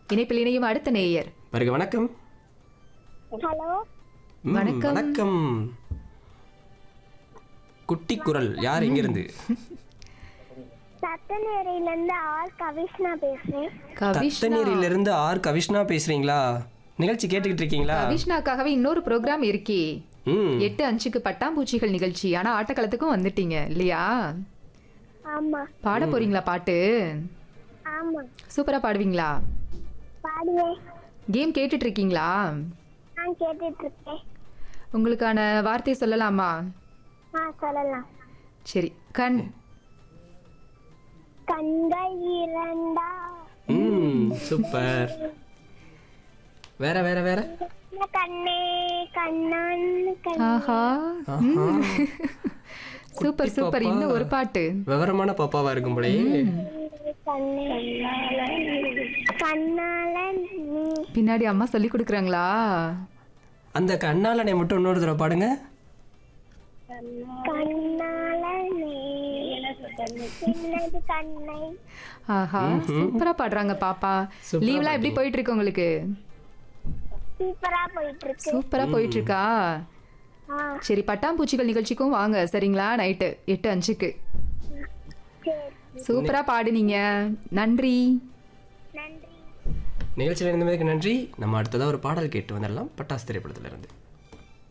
இணைப்பில் இணையும் அடுத்த நேயர் வருக வணக்கம் ஹலோ ம், வணக்கம். வணக்கம் குட்டி குரல் யார் இங்கிருந்து சத்தநேரியில இருந்து ஆர் கவிஷ்ணா பேசுறேன் கவிஷ்ணா தத்தநீரிலிருந்து ஆர் கவிஷ்ணா பேசுறீங்களா நிகழ்ச்சி கேட்டுக்கிட்டு இருக்கீங்களா கவிஷ்ணாக்காகவே இன்னொரு ப்ரோக்ராம் இருக்கே ம் எட்டு அஞ்சுக்கு பட்டாம்பூச்சிகள் நிகழ்ச்சி ஆனா ஆட்டக்களத்துக்கும் வந்துட்டீங்க இல்லையா ஆமா பாட போறீங்களா பாட்டு ஆமா சூப்பரா பாடுவீங்களா பாடுவேன் கேம் கேட்டுட்டு இருக்கீங்களா நான் கேட்டுட்டு இருக்கேன் உங்களுக்கான வார்த்தை சொல்லலாமா ஆ சொல்லலாம் சரி கண் கண்கள் இரண்டா ம் சூப்பர் வேற வேற வேற கண்ணே கண்ணான் கண் ஆஹா ம். சூப்பர் சூப்பர் இன்னும் ஒரு பாட்டு விவரமான பாப்பாவா இருக்கும் போலயே கண்ணே கண்ணால நீ பின்னாடி அம்மா சொல்லி கொடுக்குறாங்களா அந்த கண்ணாலனை மட்டும் இன்னொரு தடவை பாடுங்க கண்ணால நீ என்னது கண்ணை ஆஹா சூப்பரா பாடுறாங்க பாப்பா சூப்பரா லீவ்லாம் எப்படி போயிட்டு இருக்கு உங்களுக்கு சூப்பரா போயிட்டு இருக்கு சூப்பரா போயிட்டு இருக்கா ஆ சரி பட்டாம்பூச்சிகள் நிகழ்ச்சிக்கும் வாங்க சரிங்களா நைட்டு எட்டு அஞ்சுக்கு சரி சூப்பரா பாடுனீங்க நன்றி நன்றி நிகழ்ச்சியில் இருந்தமைக்கு நன்றி நம்ம அடுத்ததாக ஒரு பாடல் கேட்டு வந்துடலாம் பட்டாசு திரைப்படத்துல இருந்து